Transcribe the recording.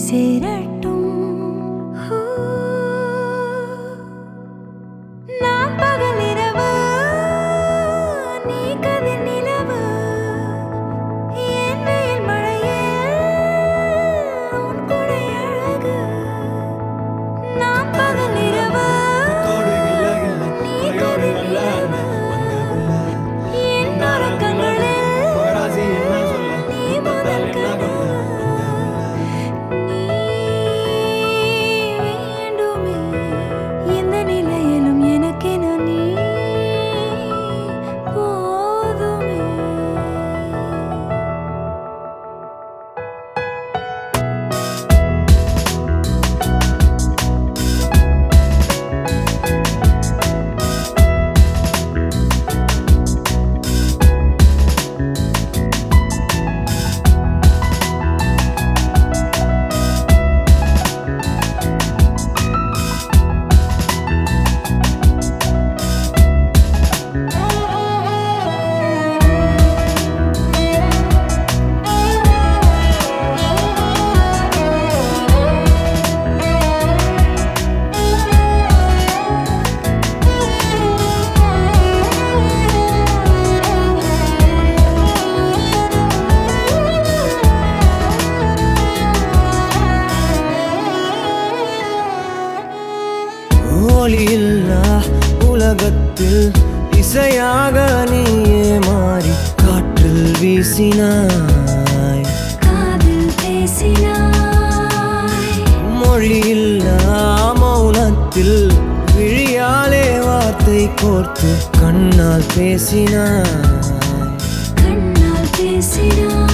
சேரட்டும் ஹூ. நான் பகல் இரவு, நீ கதிர் நிலவு. என் வெயில் மழையில் உன் கொடை அழகு. நான் பகல் இரவு, கோடு இல்ல இல்ல நீ குறையோடு கதிர் நல்ல நிலவு. வந்து உள்ள என் உறக்கங்களில் ராசி என்ன சொல்ல நீ முத்தத்தால் முதல் என்ன கொல்ல நீ வேண்டுமே எந்த நிலையிலும் எனக்கென நீ போதுமே ஒளியில்லா உலகத்தில் இசையாக நீயே மாறி காற்றில் வீசினாய் காதில் பேசினாய் மொழியில்லா மௌனத்தில் விழியாலே வார்த்தை கோர்த்து கண்ணால் பேசினாய் கண்ணால் பேசினாய்